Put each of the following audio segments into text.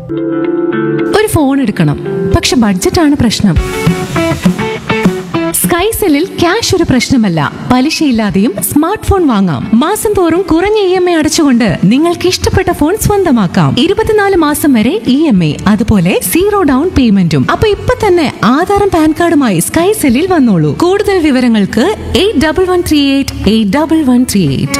ഒരു ഫോൺ എടുക്കണം പക്ഷെ ബഡ്ജറ്റാണ് പ്രശ്നം സ്കൈസെല്ലിൽ ക്യാഷ് ഒരു പ്രശ്നമല്ല പലിശയില്ലാതെയും സ്മാർട്ട് ഫോൺ വാങ്ങാം മാസം തോറും കുറഞ്ഞ ഇ എം ഐ അടച്ചുകൊണ്ട് നിങ്ങൾക്ക് ഇഷ്ടപ്പെട്ട ഫോൺ സ്വന്തമാക്കാം ഇരുപത്തിനാല് മാസം വരെ ഇ എം ഐ അതുപോലെ സീറോ ഡൗൺ പേയ്മെന്റും അപ്പൊ ഇപ്പൊ തന്നെ ആധാറും പാൻ കാർഡുമായി സ്കൈസെല്ലിൽ വന്നോളൂ കൂടുതൽ വിവരങ്ങൾക്ക് eight double one three eight eight double one three eight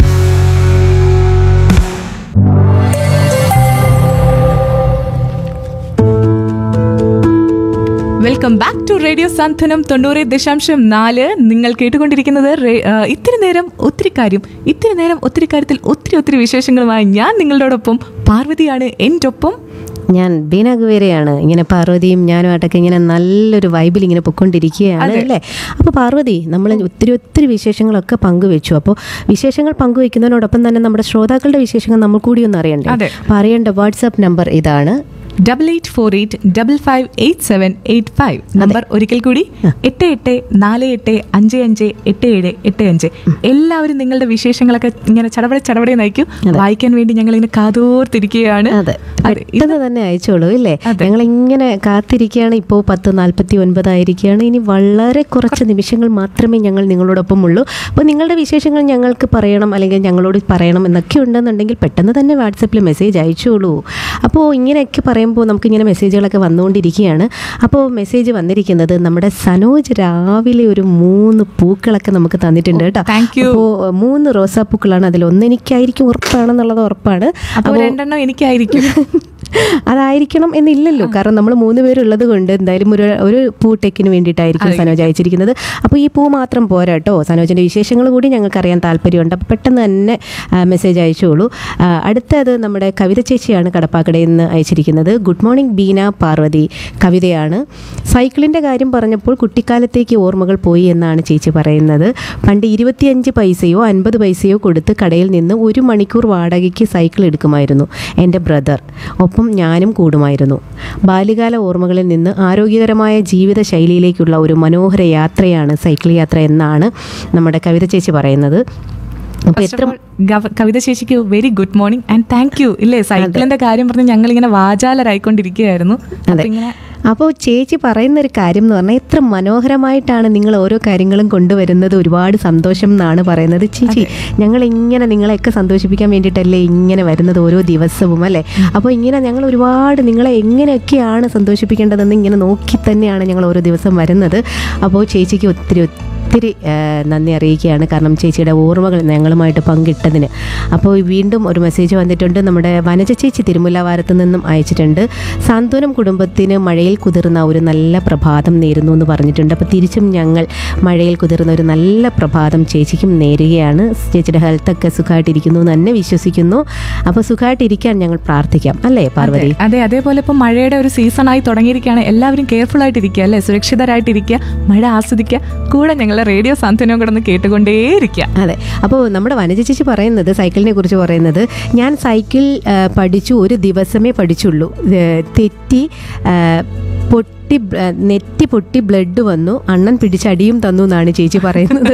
welcome back to radio Santhwanam തൊണ്ണൂറ് ദശാംശം നാല് നിങ്ങൾ കേട്ടുകൊണ്ടിരിക്കുന്നത് റേ- ആ, ഇത്തിരി നേരം ഒത്തിരി കാര്യം ഇത്തിരി നേരം ഒത്തിരി കാര്യത്തിൽ ഒത്തിരി ഒത്തിരി വിശേഷങ്ങളുമായി ഞാൻ നിങ്ങളോടൊപ്പം പാർവതിയാണ് എൻ്റെ ഒപ്പം ഞാൻ ബീന കുവേരയാണ് ഇങ്ങനെ പാർവതിയും ഞാനുമായിട്ടൊക്കെ ഇങ്ങനെ നല്ലൊരു വൈബിൽ ഇങ്ങനെ പൊയ്ക്കൊണ്ടിരിക്കുകയാണ് അല്ലേ അപ്പോൾ പാർവതി നമ്മൾ ഒത്തിരി ഒത്തിരി വിശേഷങ്ങളൊക്കെ പങ്കുവെച്ചു അപ്പോൾ വിശേഷങ്ങൾ പങ്കുവെക്കുന്നതിനോടൊപ്പം തന്നെ നമ്മുടെ ശ്രോതാക്കളുടെ വിശേഷങ്ങൾ നമ്മൾ കൂടി ഒന്ന് അറിയണ്ടേ അതെ. അപ്പോൾ അറിയേണ്ട വാട്സാപ്പ് നമ്പർ ഇതാണ് double eight four eight double five eight seven eight five number ഒരിക്കൽ കൂടി എട്ട് എട്ട് നാല് എട്ട് അഞ്ച് അഞ്ച് എട്ട് ഏഴ് എട്ട് അഞ്ച് എല്ലാവരും നിങ്ങളുടെ വിശേഷങ്ങളൊക്കെ ഇങ്ങനെ ചടപടെ ചടപടെ നയിക്കും വായിക്കാൻ വേണ്ടി ഞങ്ങൾ ഇങ്ങനെ കാതോർത്തിരിക്കുകയാണ് അതെ അതെ, പെട്ടെന്ന് തന്നെ അയച്ചോളൂ ഇല്ലേ അതെ. ഞങ്ങൾ ഇങ്ങനെ കാത്തിരിക്കുകയാണ് ഇപ്പോൾ പത്ത് നാൽപ്പത്തി ഒൻപതായിരിക്കുകയാണ് ഇനി വളരെ കുറച്ച് നിമിഷങ്ങൾ മാത്രമേ ഞങ്ങൾ നിങ്ങളോടൊപ്പം ഉള്ളൂ അപ്പോൾ നിങ്ങളുടെ വിശേഷങ്ങൾ ഞങ്ങൾക്ക് പറയണം അല്ലെങ്കിൽ ഞങ്ങളോട് പറയണം എന്നൊക്കെ ഉണ്ടെന്നുണ്ടെങ്കിൽ പെട്ടെന്ന് തന്നെ വാട്സപ്പിൽ മെസ്സേജ് അയച്ചോളൂ അപ്പോൾ ഇങ്ങനെയൊക്കെ പറയുമ്പോൾ നമുക്കിങ്ങനെ മെസ്സേജുകളൊക്കെ വന്നുകൊണ്ടിരിക്കുകയാണ് അപ്പോൾ മെസ്സേജ് വന്നിരിക്കുന്നത് നമ്മുടെ സനോജ് രാവിലെ ഒരു മൂന്ന് പൂക്കളൊക്കെ നമുക്ക് തന്നിട്ടുണ്ട് കേട്ടോ thank you. അപ്പോൾ മൂന്ന് റോസാപ്പൂക്കളാണ് അതിൽ ഒന്ന് എനിക്കായിരിക്കും ഉറപ്പാണെന്നുള്ളത് ഉറപ്പാണ് അപ്പോൾ രണ്ടെണ്ണം എനിക്കായിരിക്കും അതായിരിക്കണം എന്നില്ലല്ലോ കാരണം നമ്മൾ മൂന്ന് പേരുള്ളത് കൊണ്ട് എന്തായാലും ഒരു ഒരു പൂ ടെക്കിന് വേണ്ടിയിട്ടായിരിക്കും സനോജ് അയച്ചിരിക്കുന്നത് അപ്പോൾ ഈ പൂ മാത്രം പോരാ കേട്ടോ സനോജിൻ്റെ വിശേഷങ്ങൾ കൂടി ഞങ്ങൾക്ക് അറിയാൻ താല്പര്യമുണ്ട് അപ്പോൾ പെട്ടെന്ന് തന്നെ മെസ്സേജ് അയച്ചോളൂ ആ, അടുത്തത് നമ്മുടെ കവിത ചേച്ചിയാണ് കടപ്പാക്കടയിൽ നിന്ന് അയച്ചിരിക്കുന്നത് ഗുഡ് മോർണിംഗ് ബീന പാർവതി കവിതയാണ് സൈക്കിളിൻ്റെ കാര്യം പറഞ്ഞപ്പോൾ കുട്ടിക്കാലത്തേക്ക് ഓർമ്മകൾ പോയി എന്നാണ് ചേച്ചി പറയുന്നത് പണ്ട് ഇരുപത്തിയഞ്ച് പൈസയോ അൻപത് പൈസയോ കൊടുത്ത് കടയിൽ നിന്ന് ഒരു മണിക്കൂർ വാടകയ്ക്ക് സൈക്കിൾ എടുക്കുമായിരുന്നു എൻ്റെ ബ്രദർ ഒപ്പം ഞാനും കൂടുമായിരുന്നു ബാല്യകാല ഓർമ്മകളിൽ നിന്ന് ആരോഗ്യകരമായ ജീവിത ശൈലിയിലേക്കുള്ള ഒരു മനോഹര യാത്രയാണ് സൈക്കിൾ യാത്ര എന്നാണ് നമ്മുടെ കവിത ചേച്ചി പറയുന്നത് അപ്പോൾ First എത്ര of all, ഗവ- കവിത ചേച്ചിക്ക് very good morning and thank you ഇല്ലേ സൈക്കിളിന്റെ കാര്യം പറഞ്ഞ് ഞങ്ങൾ ഇങ്ങനെ വാചാലരായിക്കൊണ്ടിരിക്കുകയായിരുന്നു അതെ അപ്പൊ ഇങ്ങനെ അപ്പോൾ ചേച്ചി പറയുന്ന ഒരു കാര്യം എന്ന് പറഞ്ഞാൽ എത്ര മനോഹരമായിട്ടാണ് നിങ്ങൾ ഓരോ കാര്യങ്ങളും കൊണ്ടുവരുന്നത് ഒരുപാട് സന്തോഷം എന്നാണ് പറയുന്നത് ചേച്ചി ഞങ്ങൾ ഇങ്ങനെ നിങ്ങളെയൊക്കെ സന്തോഷിപ്പിക്കാൻ വേണ്ടിയിട്ടല്ലേ ഇങ്ങനെ വരുന്നത് ഓരോ ദിവസവും അല്ലേ അപ്പോൾ ഇങ്ങനെ ഞങ്ങൾ ഒരുപാട് നിങ്ങളെ എങ്ങനെയൊക്കെയാണ് സന്തോഷിപ്പിക്കേണ്ടതെന്ന് ഇങ്ങനെ നോക്കി തന്നെയാണ് ഞങ്ങൾ ഓരോ ദിവസം വരുന്നത് അപ്പോൾ ചേച്ചിക്ക് ഒത്തിരി ഒത്തിരി ആ, നന്ദി അറിയിക്കുകയാണ് കാരണം ചേച്ചിയുടെ ഓർമ്മകൾ ഞങ്ങളുമായിട്ട് പങ്കിട്ടതിന് അപ്പോൾ വീണ്ടും ഒരു മെസ്സേജ് വന്നിട്ടുണ്ട് നമ്മുടെ വനജ ചേച്ചി തിരുമുല്ലവാരത്ത് നിന്നും അയച്ചിട്ടുണ്ട് സാന്ത്വനം കുടുംബത്തിന് മഴയിൽ കുതിർന്ന ഒരു നല്ല പ്രഭാതം നേരുന്നു എന്ന് പറഞ്ഞിട്ടുണ്ട് അപ്പോൾ തിരിച്ചും ഞങ്ങൾ മഴയിൽ കുതിർന്ന ഒരു നല്ല പ്രഭാതം ചേച്ചിക്കും നേരുകയാണ് ചേച്ചിയുടെ ഹെൽത്തൊക്കെ സുഖമായിട്ടിരിക്കുന്നു എന്ന് തന്നെ വിശ്വസിക്കുന്നു അപ്പോൾ സുഖമായിട്ടിരിക്കാൻ ഞങ്ങൾ പ്രാർത്ഥിക്കാം അല്ലേ പാർവതി അതെ അതേപോലെ ഇപ്പൊ മഴയുടെ ഒരു സീസൺ ആയി തുടങ്ങിയിരിക്കുകയാണ് എല്ലാവരും കെയർഫുൾ ആയിട്ടിരിക്കുക അല്ലെ സുരക്ഷിതരായിട്ടിരിക്കുക മഴ ആസ്വദിക്കുക കൂടെ ഞങ്ങളെ റേഡിയോ സാന്ത്വനം കൂടെ ഒന്ന് കേട്ടുകൊണ്ടേയിരിക്കുക അതെ അപ്പോൾ നമ്മുടെ വനജ ചേച്ചി പറയുന്നത് സൈക്കിളിനെ കുറിച്ച് പറയുന്നത് ഞാൻ സൈക്കിൾ ആ, പഠിച്ചു ഒരു ദിവസമേ പഠിച്ചുള്ളൂ ഏ, തെറ്റി ആ, പൊട്ടി ബ്ല- നെറ്റി പൊട്ടി ബ്ലഡ് വന്നു അണ്ണൻ പിടിച്ചടിയും തന്നു എന്നാണ് ചേച്ചി പറയുന്നത്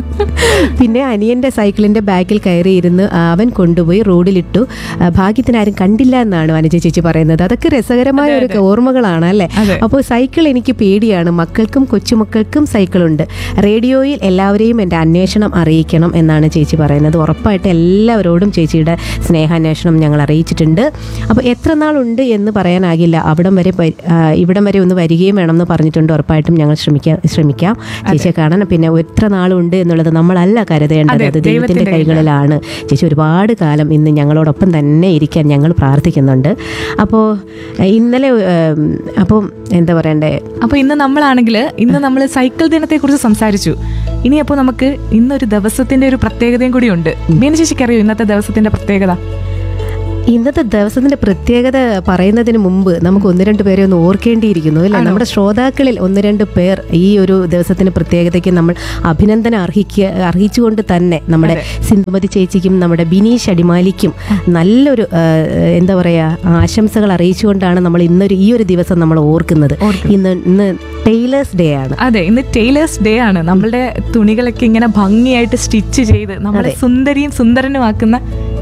പിന്നെ അനിയൻ്റെ സൈക്കിളിൻ്റെ ബാക്കിൽ കയറിയിരുന്ന് അവൻ കൊണ്ടുപോയി റോഡിലിട്ടു ആ, ഭാഗ്യത്തിന് ആരും കണ്ടില്ല എന്നാണ് വനജ ചേച്ചി പറയുന്നത് അതൊക്കെ രസകരമായ ഒരു ഓർമ്മകളാണ് അല്ലേ അതെ. അപ്പോൾ സൈക്കിൾ എനിക്ക് പേടിയാണ് മക്കൾക്കും കൊച്ചുമക്കൾക്കും സൈക്കിളുണ്ട് റേഡിയോയിൽ എല്ലാവരെയും എൻ്റെ അന്വേഷണം അറിയിക്കണം എന്നാണ് ചേച്ചി പറയുന്നത് ഉറപ്പായിട്ട് എല്ലാവരോടും ചേച്ചിയുടെ സ്നേഹാന്വേഷണം ഞങ്ങൾ അറിയിച്ചിട്ടുണ്ട് അപ്പോൾ എത്ര നാളുണ്ട് എന്ന് പറയാനാകില്ല അവിടം വരെ പരി- ആ, ഇവിടം വരെ ഒന്ന് വരികയും വേണം എന്ന് പറഞ്ഞിട്ടുണ്ട് ഉറപ്പായിട്ടും ഞങ്ങൾ ശ്രമിക്കാം ശ്രമിക്കാം ചേച്ചിയെ കാണാൻ പിന്നെ എത്ര നാളുണ്ട് എന്നുള്ളത് നമ്മളല്ല കരുതേണ്ടത് അതെ, അത് ദൈവത്തിൻ്റെ ദൈവത്തിന്റെ കൈകളിലാണ് ചേച്ചി ഒരുപാട് കാലം ഇന്ന് ഞങ്ങളോടൊപ്പം തന്നെ ഇരിക്കാൻ ഞങ്ങൾ പ്രാർത്ഥിക്കുന്നുണ്ട് അപ്പോൾ ഇന്നലെ ഉം, അപ്പം എന്താ പറയണ്ടേ അപ്പൊ ഇന്ന് നമ്മളാണെങ്കിൽ ഇന്ന് നമ്മൾ സൈക്കിൾ ദിനത്തെ കുറിച്ച് സംസാരിച്ചു ഇനി അപ്പോൾ നമുക്ക് ഇന്നൊരു ദിവസത്തിന്റെ ഒരു പ്രത്യേകതയും കൂടി ഉണ്ട് മീന ചേച്ചിക്ക് അറിയോ ഇന്നത്തെ ദിവസത്തിന്റെ പ്രത്യേകത ഇന്നത്തെ ദിവസത്തിന്റെ പ്രത്യേകത പറയുന്നതിന് മുമ്പ് നമുക്ക് ഒന്ന് രണ്ട് പേരെ ഒന്ന് ഓർക്കേണ്ടിയിരിക്കുന്നു അല്ലേ നമ്മുടെ ശ്രോതാക്കളിൽ ഒന്ന് രണ്ട് പേർ ഈ ഒരു ദിവസത്തിന്റെ പ്രത്യേകതയ്ക്ക് നമ്മൾ അഭിനന്ദനം അർഹിക്കുക അർഹിച്ചുകൊണ്ട് തന്നെ നമ്മുടെ സിന്ധുമതി ചേച്ചിക്കും നമ്മുടെ ബിനീഷ് അടിമാലിക്കും നല്ലൊരു ആ, എന്താ പറയുക ആശംസകൾ അറിയിച്ചുകൊണ്ടാണ് നമ്മൾ ഇന്നൊരു ഈ ഒരു ദിവസം നമ്മൾ ഓർക്കുന്നത് ഇന്ന് ഇന്ന് ടൈലേഴ്സ് ഡേ ആണ് അതെ ഇന്ന് ടൈലേഴ്സ് ഡേ ആണ് നമ്മളുടെ തുണികളൊക്കെ ഇങ്ങനെ ഭംഗിയായിട്ട് സ്റ്റിച്ച് ചെയ്ത് നമ്മളെ സുന്ദരിയും സുന്ദരനുമാക്കുന്ന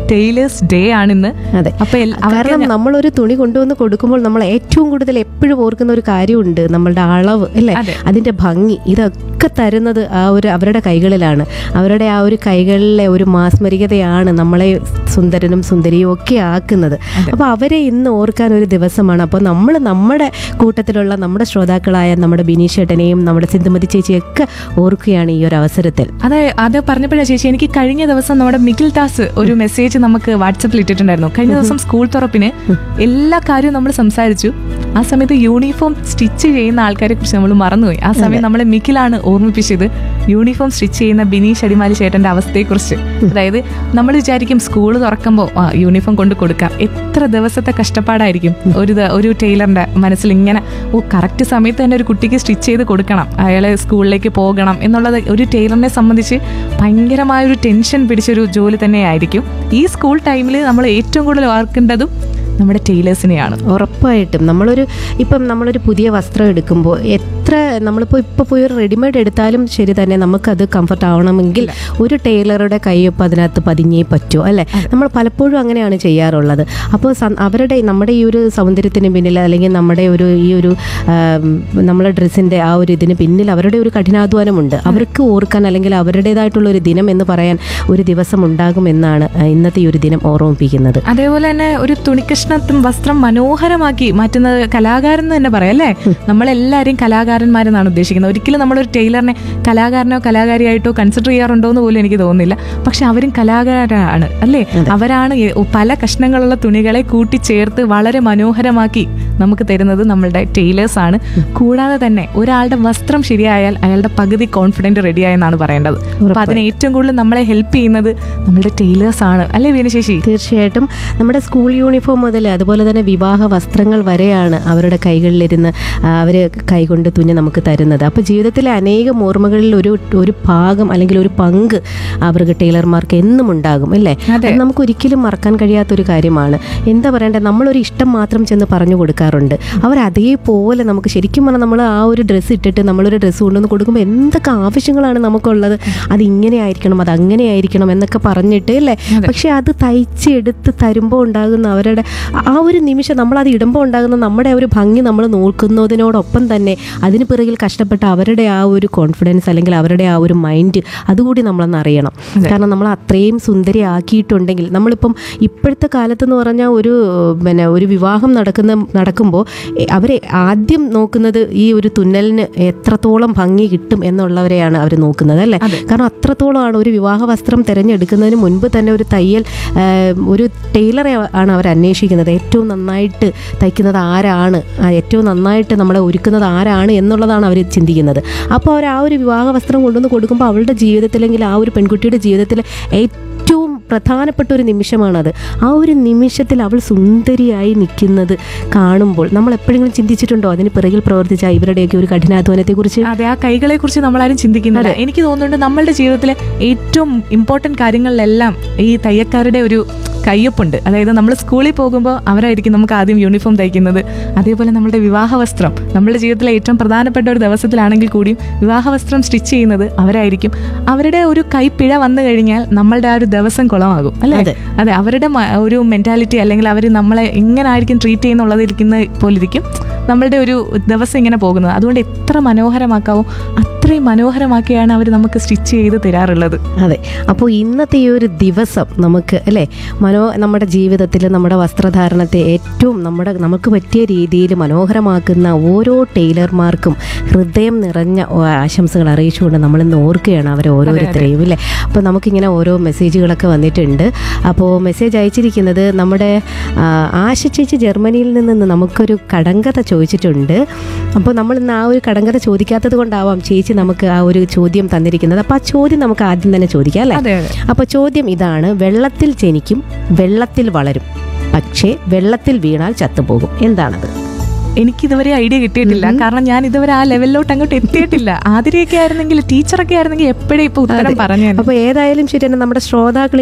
ടൈലേഴ്സ് ഡേ ആണിന്ന് അതെ അപ്പൊ എൽ- അവർക്ക് കാരണം നമ്മളൊരു തുണി കൊണ്ടുവന്ന് കൊടുക്കുമ്പോൾ നമ്മൾ ഏറ്റവും കൂടുതൽ എപ്പോഴും ഓർക്കുന്ന ഒരു കാര്യമുണ്ട് നമ്മളുടെ അളവ് അല്ലേ അതെ. അതിന്റെ ഭംഗി ഇതൊക്കെ തരുന്നത് ആ ഒരു അവരുടെ കൈകളിലാണ് അവരുടെ ആ ഒരു കൈകളിലെ ഒരു മാസ്മരികതയാണ് നമ്മളെ സുന്ദരനും സുന്ദരിയും ഒക്കെ ആക്കുന്നത് അപ്പോൾ അവരെ ഇന്ന് ഓർക്കാൻ ഒരു ദിവസമാണ് അപ്പോൾ നമ്മൾ നമ്മുടെ കൂട്ടത്തിലുള്ള നമ്മുടെ ശ്രോതാക്കളായ നമ്മുടെ ബിനീഷ് ചേട്ടനെയും നമ്മുടെ സിന്ധുമതി ചേച്ചിയൊക്കെ ഓർക്കുകയാണ് ഈ ഒരു അവസരത്തിൽ അതെ അത് പറഞ്ഞപ്പോഴാ ചേച്ചി എനിക്ക് കഴിഞ്ഞ ദിവസം നമ്മുടെ മിഖിൽ ദാസ് ഒരു മെസ്സേജ് നമുക്ക് വാട്സപ്പിൽ ഇട്ടിട്ടുണ്ടായിരുന്നു കഴിഞ്ഞ ദിവസം സ്കൂൾ തുറപ്പിന് എല്ലാ കാര്യവും നമ്മൾ സംസാരിച്ചു ആ സമയത്ത് യൂണിഫോം സ്റ്റിച്ച് ചെയ്യുന്ന ആൾക്കാരെ കുറിച്ച് നമ്മൾ മറന്നുപോയി ആ സമയം നമ്മളെ മിഖിലാണ് ഓർമ്മിപ്പിച്ചത് യൂണിഫോം സ്റ്റിച്ച് ചെയ്യുന്ന ബിനീഷ് അടിമാലി ചേട്ടന്റെ അവസ്ഥയെക്കുറിച്ച് അതായത് നമ്മൾ വിചാരിക്കും സ്കൂൾ തുറക്കുമ്പോൾ ആ യൂണിഫോം കൊണ്ട് കൊടുക്കാം എത്ര ദിവസത്തെ കഷ്ടപ്പാടായിരിക്കും ഒരു ദ- ഒരു ടൈലറിന്റെ മനസ്സിൽ ഇങ്ങനെ ഓ കറക്റ്റ് സമയത്ത് തന്നെ ഒരു കുട്ടിക്ക് സ്റ്റിച്ച് ചെയ്ത് കൊടുക്കണം അയാളെ സ്കൂളിലേക്ക് പോകണം എന്നുള്ളത് ഒരു ടൈലറിനെ സംബന്ധിച്ച് ഭയങ്കരമായ ഒരു ടെൻഷൻ പിടിച്ചൊരു ജോലി തന്നെയായിരിക്കും ഈ സ്കൂൾ ടൈമിൽ നമ്മൾ ഏറ്റവും കൂടുതൽ ഓർക്കേണ്ടതും നമ്മുടെ ടൈലേഴ്സിനെയാണ് ഉറപ്പായിട്ടും നമ്മളൊരു ഇപ്പം നമ്മളൊരു പുതിയ വസ്ത്രം എടുക്കുമ്പോൾ എത്ര നമ്മളിപ്പോൾ ഇപ്പോൾ പോയി ഒരു റെഡിമെയ്ഡ് എടുത്താലും ശരി തന്നെ നമുക്കത് കംഫർട്ട് ആവണമെങ്കിൽ ഒരു ടൈലറുടെ കൈയൊപ്പം അതിനകത്ത് പതിഞ്ഞേ പറ്റൂ അല്ലേ നമ്മൾ പലപ്പോഴും അങ്ങനെയാണ് ചെയ്യാറുള്ളത് അപ്പോൾ സം- അവരുടെ നമ്മുടെ ഈ ഒരു സൗന്ദര്യത്തിന് പിന്നിൽ അല്ലെങ്കിൽ നമ്മുടെ ഒരു ഈ ഒരു ആം, നമ്മളെ ഡ്രസ്സിൻ്റെ ആ ഒരു ഇതിന് പിന്നിൽ അവരുടെ ഒരു കഠിനാധ്വാനമുണ്ട് അവർക്ക് ഓർക്കാൻ അല്ലെങ്കിൽ അവരുടേതായിട്ടുള്ള ഒരു ദിനം എന്ന് പറയാൻ ഒരു ദിവസം ഉണ്ടാകുമെന്നാണ് ആ, ഇന്നത്തെ ഈ ഒരു ദിനം ഓർമ്മിപ്പിക്കുന്നത് അതേപോലെ തന്നെ ഒരു തുണിക്കഷ്ണത്തും വസ്ത്രം മനോഹരമാക്കി മാറ്റുന്നത് കലാകാരൻ എന്ന് തന്നെ പറയാം അല്ലേ നമ്മളെല്ലാവരും കലാകാരന്മാരെന്നാണ് ഉദ്ദേശിക്കുന്നത് ഒരിക്കലും നമ്മളൊരു ടൈലറിനെ കലാകാരനോ കലാകാരിയായിട്ടോ കൺസിഡർ ചെയ്യാറുണ്ടോ എന്ന് പോലും എനിക്ക് തോന്നുന്നില്ല പക്ഷെ അവരും കലാകാരാണ് അല്ലേ അവരാണ് എ- പല കഷ്ണങ്ങളുള്ള തുണികളെ കൂട്ടിച്ചേർത്ത് വളരെ മനോഹരമാക്കി നമുക്ക് തരുന്നത് നമ്മളുടെ ടൈലേഴ്സ് ആണ് കൂടാതെ തന്നെ ഒരാളുടെ വസ്ത്രം ശരിയായാൽ അയാളുടെ പകുതി കോൺഫിഡന്റ് റെഡിയായെന്നാണ് പറയേണ്ടത് അപ്പൊ അതിന് ഏറ്റവും കൂടുതൽ നമ്മളെ ഹെൽപ്പ് ചെയ്യുന്നത് നമ്മളുടെ ടൈലേഴ്സ് ആണ് അല്ലേ വീനശേഷി തീർച്ചയായിട്ടും നമ്മുടെ സ്കൂൾ യൂണിഫോം മുതൽ അതുപോലെ തന്നെ വിവാഹ വസ്ത്രങ്ങൾ വരെയാണ് അവരുടെ കൈകളിലിരുന്ന് അവർ കൈകൊണ്ട് തുന്നി നമുക്ക് തരുന്നത് അപ്പോൾ ജീവിതത്തിലെ അനേകം ഓർമ്മകളിൽ ഒരു ഒരു ഭാഗം അല്ലെങ്കിൽ ഒരു പങ്ക് അവർക്ക് ടൈലർമാർക്ക് എന്നും ഉണ്ടാകും അല്ലേ അതെ. അത് നമുക്ക് ഒരിക്കലും മറക്കാൻ കഴിയാത്തൊരു കാര്യമാണ് എന്താ പറയണ്ടേ നമ്മളൊരു ഇഷ്ടം മാത്രം ചെന്ന് പറഞ്ഞു കൊടുക്കാറുണ്ട് അവർ അതേപോലെ നമുക്ക് ശരിക്കും പറഞ്ഞാൽ നമ്മൾ ആ ഒരു ഡ്രസ്സ് ഇട്ടിട്ട് നമ്മളൊരു ഡ്രസ്സ് കൊണ്ടുവന്ന് കൊടുക്കുമ്പോൾ എന്തൊക്കെ ആവശ്യങ്ങളാണ് നമുക്കുള്ളത് അത് ഇങ്ങനെ ആയിരിക്കണം അത് അങ്ങനെ ആയിരിക്കണം എന്നൊക്കെ പറഞ്ഞിട്ട് അല്ലേ പക്ഷെ അത് തയ്ച്ചെടുത്ത് തരുമ്പോൾ ഉണ്ടാകുന്ന അവരുടെ ആ ഒരു നിമിഷം നമ്മളത് ഇടുമ്പോൾ ഉണ്ടാകുന്ന നമ്മുടെ ആ ഒരു ഭംഗി നമ്മൾ നോക്കുന്നതിനോടൊപ്പം തന്നെ അതിന് പിറകിൽ കഷ്ടപ്പെട്ട അവരുടെ ആ ഒരു കോൺഫിഡൻസ് അല്ലെങ്കിൽ അവരുടെ ആ ഒരു മൈൻഡ് അതുകൂടി നമ്മളൊന്ന് അറിയണം കാരണം നമ്മൾ അത്രയും സുന്ദരി ആക്കിയിട്ടുണ്ടെങ്കിൽ നമ്മളിപ്പം ഇപ്പോഴത്തെ കാലത്തെന്ന് പറഞ്ഞാൽ ഒരു പിന്നെ ഒരു വിവാഹം നടക്കുന്ന നടക്കുമ്പോൾ അവരെ ആദ്യം നോക്കുന്നത് ഈ ഒരു തുന്നലിന് എത്രത്തോളം ഭംഗി കിട്ടും എന്നുള്ളവരെയാണ് അവർ നോക്കുന്നത് അല്ലേ കാരണം അത്രത്തോളമാണ് ഒരു വിവാഹ വസ്ത്രം തിരഞ്ഞെടുക്കുന്നതിന് മുൻപ് തന്നെ ഒരു തയ്യൽ ആ, ഒരു ടൈലറെ ആണ് അവർ അന്വേഷിക്കുന്നത് ഏറ്റവും നന്നായിട്ട് തയ്ക്കുന്നത് ആരാണ് ആ, ഏറ്റവും നന്നായിട്ട് നമ്മളെ ഒരുക്കുന്നത് ആരാണ് എന്നുള്ളതാണ് അവർ ചിന്തിക്കുന്നത് അപ്പോൾ അവർ ആ ഒരു വിവാഹ വസ്ത്രം കൊണ്ടുവന്ന് കൊടുക്കുമ്പോൾ അവളുടെ ജീവിതത്തിലെങ്കിൽ ആ ഒരു പെൺകുട്ടിയുടെ ജീവിതത്തിൽ ഏറ്റവും പ്രധാനപ്പെട്ട ഒരു നിമിഷമാണത് ആ ഒരു നിമിഷത്തിൽ അവൾ സുന്ദരിയായി നിൽക്കുന്നത് കാണുമ്പോൾ നമ്മൾ എപ്പോഴെങ്കിലും ചിന്തിച്ചിട്ടുണ്ടോ അതിന് പിറകിൽ പ്രവർത്തിച്ച ഇവരുടെയൊക്കെ ഒരു കഠിനാധ്വാനത്തെക്കുറിച്ച് അതെ ആ കൈകളെ കുറിച്ച് നമ്മളാരും ചിന്തിക്കുന്നില്ല എനിക്ക് തോന്നുന്നുണ്ട് നമ്മളുടെ ജീവിതത്തിലെ ഏറ്റവും ഇമ്പോർട്ടൻറ്റ് കാര്യങ്ങളിലെല്ലാം ഈ തയ്യക്കാരുടെ ഒരു കയ്യൊപ്പുണ്ട് അതായത് നമ്മൾ സ്കൂളിൽ പോകുമ്പോൾ അവരായിരിക്കും നമുക്ക് ആദ്യം യൂണിഫോം തയ്ക്കുന്നത് അതേപോലെ നമ്മുടെ വിവാഹ വസ്ത്രം നമ്മുടെ ജീവിതത്തിലെ ഏറ്റവും പ്രധാനപ്പെട്ട ഒരു ദിവസത്തിലാണെങ്കിൽ കൂടിയും വിവാഹ വസ്ത്രം സ്റ്റിച്ച് ചെയ്യുന്നത് അവരായിരിക്കും അവരുടെ ഒരു കൈപ്പിഴ വന്നു കഴിഞ്ഞാൽ നമ്മളുടെ ആ ഒരു ദിവസം കുളമാകും അല്ലേ അതെ. അതെ അവരുടെ മ- ഒരു മെന്റാലിറ്റി അല്ലെങ്കിൽ അവർ നമ്മളെ എങ്ങനായിരിക്കും ട്രീറ്റ് ചെയ്യുന്നുള്ളത് ഇരിക്കുന്ന പോലിരിക്കും നമ്മളുടെ ഒരു ദിവസം ഇങ്ങനെ പോകുന്നത് അതുകൊണ്ട് എത്ര മനോഹരമാക്കാവോ അത്രയും മനോഹരമാക്കിയാണ് അവർ നമുക്ക് സ്റ്റിച്ച് ചെയ്ത് തരാറുള്ളത് അതെ അപ്പോൾ ഇന്നത്തെ ഈ ഒരു ദിവസം നമുക്ക് അല്ലേ മനോ നമ്മുടെ ജീവിതത്തിൽ നമ്മുടെ വസ്ത്രധാരണത്തെ ഏറ്റവും നമ്മുടെ നമുക്ക് പറ്റിയ രീതിയിൽ മനോഹരമാക്കുന്ന ഓരോ ടൈലർമാർക്കും ഹൃദയം നിറഞ്ഞ ഓ- ആശംസകൾ അറിയിച്ചുകൊണ്ട് നമ്മൾ ഇന്ന് ഓർക്കുകയാണ് അവരെ ഓരോരുത്തരെയും അല്ലേ അപ്പോൾ നമുക്കിങ്ങനെ ഓരോ മെസ്സേജുകളൊക്കെ വന്നിട്ടുണ്ട് അപ്പോൾ മെസ്സേജ് അയച്ചിരിക്കുന്നത് നമ്മുടെ ആ, ആശ ചേച്ചി ജർമ്മനിയിൽ നിന്ന് നമുക്കൊരു കടങ്കഥ ചോദിച്ചിട്ടുണ്ട് അപ്പോൾ നമ്മൾ ഇന്ന് ആ ഒരു കടങ്കഥ ചോദിക്കാത്തത് കൊണ്ടാവാം ചേച്ചി നമുക്ക് ആ ഒരു ചോദ്യം തന്നിരിക്കുന്നത് അപ്പോൾ ആ ചോദ്യം നമുക്ക് ആദ്യം തന്നെ ചോദിക്കാം അല്ലേ അതെ അതെ അപ്പോൾ ചോദ്യം ഇതാണ് വെള്ളത്തിൽ ജനിക്കും വെള്ളത്തിൽ വളരും പക്ഷേ വെള്ളത്തിൽ വീണാൽ ചത്തുപോകും എന്താണത് എനിക്ക് ഇതുവരെ ഐഡിയ കിട്ടിയിട്ടില്ല കാരണം ഞാൻ ഇതുവരെ ആ ലെവലിലോട്ട് അങ്ങോട്ട് എത്തിയിട്ടില്ല ആതിരയൊക്കെ ആയിരുന്നെങ്കിൽ ടീച്ചറൊക്കെ ആയിരുന്നെങ്കിൽ എപ്പോഴും ഇപ്പൊ ഉത്തരം പറഞ്ഞു അപ്പോൾ ഏതായാലും ശരി തന്നെ നമ്മുടെ ശ്രോതാക്കൾ